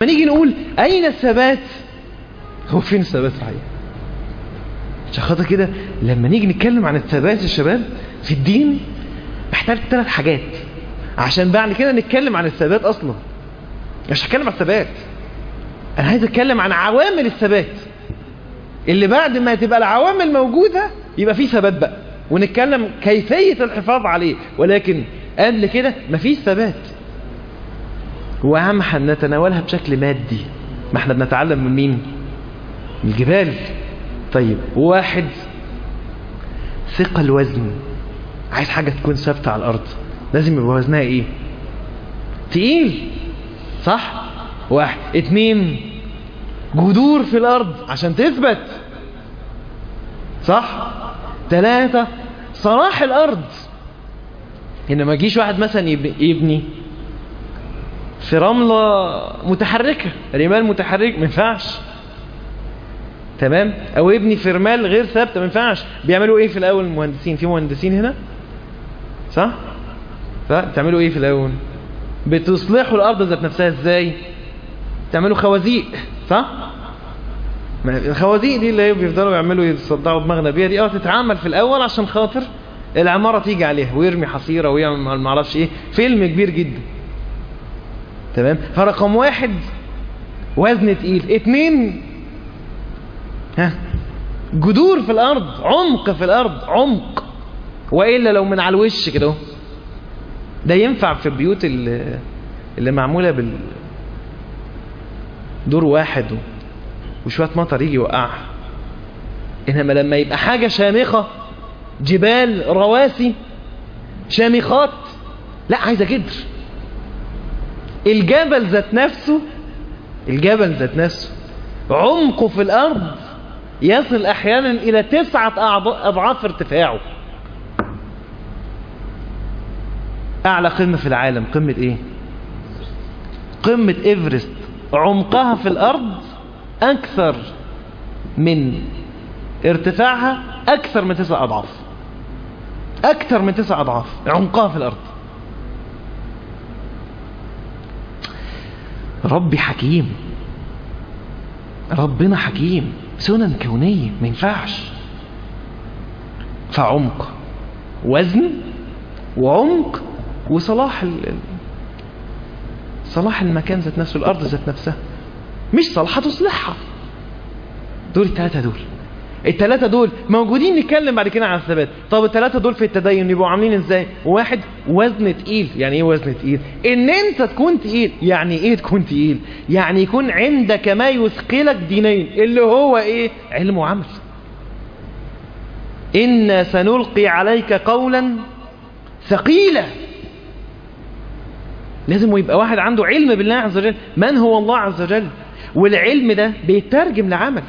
نيجي نقول أين الثبات هو فين الثبات صحيح عشان خاطر كده لما نيجي نتكلم عن الثبات يا شباب في الدين محتاج ثلاث حاجات عشان بعد كده نتكلم عن الثبات اصلا مش هتكلم عن الثبات انا عايز اتكلم عن عوامل الثبات اللي بعد ما تبقى العوامل موجودة يبقى في ثبات بقى ونتكلم كيفية الحفاظ عليه ولكن قبل كده مفيش ثبات وأهم هنتناولها بشكل مادي ما احنا بنتعلم من مين من الجبال طيب واحد ثقل وزن عايز حاجة تكون ثابتة على الأرض لازم يبقى وزنها ايه تقيل صح واحد اتنين جذور في الأرض عشان تثبت صح ثلاثة صلاح الأرض إن ما يجيش واحد مثلا يبني في رملة متحركة رمال متحرك ما ينفعش تمام او يبني في رمال غير ثابته ما ينفعش بيعملوا ايه في الاول المهندسين في مهندسين هنا صح بتعملوا ايه في الاول بتصلحوا الارض ذات نفسها ازاي تعملوا خوازيق صح الخوازيق دي اللي بيفضلوا يعملوا يصدعوا دماغنا بيها دي اه تتعمل في الاول عشان خاطر العماره تيجي عليها ويرمي حصيره ويعمل ما اعرفش ايه فيلم كبير جدا تمام فرقم واحد وزن تقيل اتنين ها جذور في الارض عمق في الارض عمق والا لو من على الوش كده ده ينفع في البيوت اللي, اللي معموله بال دور واحد وشويه مطر يجي يوقعها انما لما يبقى حاجه شامخه جبال رواسي شامخات لا عايزه جدر الجبل ذات نفسه الجبل ذات نفسه عمقه في الارض يصل احيانا الى تسعة اضعاف ارتفاعه اعلى قمة في العالم قمة ايه قمة ايفرست عمقها في الارض اكثر من ارتفاعها اكثر من تسع اضعاف اكثر من تسع اضعاف عمقها في الارض ربي حكيم ربنا حكيم سنن كونية ما ينفعش فعمق وزن وعمق وصلاح ال... صلاح المكان ذات نفسه الأرض ذات نفسها مش صلاحها تصلحها دول الثلاثة دول الثلاثة دول موجودين نتكلم بعد كده عن الثبات طب الثلاثة دول في التدين يبقوا عاملين ازاي واحد وزن تقيل يعني ايه وزن تقيل ان انت تكون تقيل يعني ايه تكون تقيل يعني يكون عندك ما يثقلك دينيا اللي هو ايه علم وعمل إنا سنلقي عليك قولا ثقيلا لازم يبقى واحد عنده علم بالله عز وجل من هو الله عز وجل والعلم ده بيترجم لعمل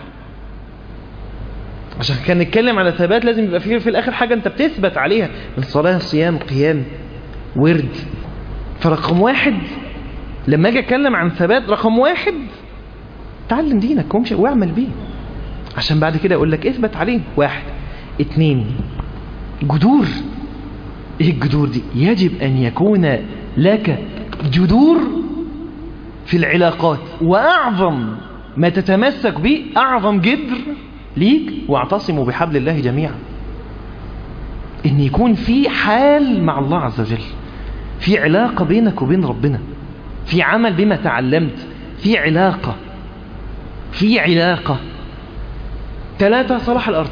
عشان كان نتكلم على ثبات لازم يبقى فيه في الاخر حاجة انت بتثبت عليها من صلاة صيام قيام ورد فرقم واحد لما اجي اتكلم عن ثبات رقم واحد تعلم دينك وامشي واعمل بيه عشان بعد كده اقول لك اثبت عليه واحد اتنين جذور ايه الجذور دي يجب ان يكون لك جذور في العلاقات واعظم ما تتمسك به اعظم جذر ليك واعتصموا بحبل الله جميعا ان يكون في حال مع الله عز وجل في علاقة بينك وبين ربنا في عمل بما تعلمت في علاقة في علاقة ثلاثة صلاح الأرض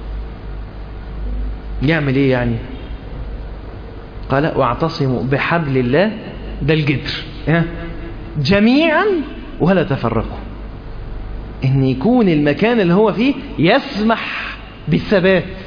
يعمل ايه يعني قال واعتصموا بحبل الله ده الجدر جميعا ولا تفرقوا ان يكون المكان اللي هو فيه يسمح بالثبات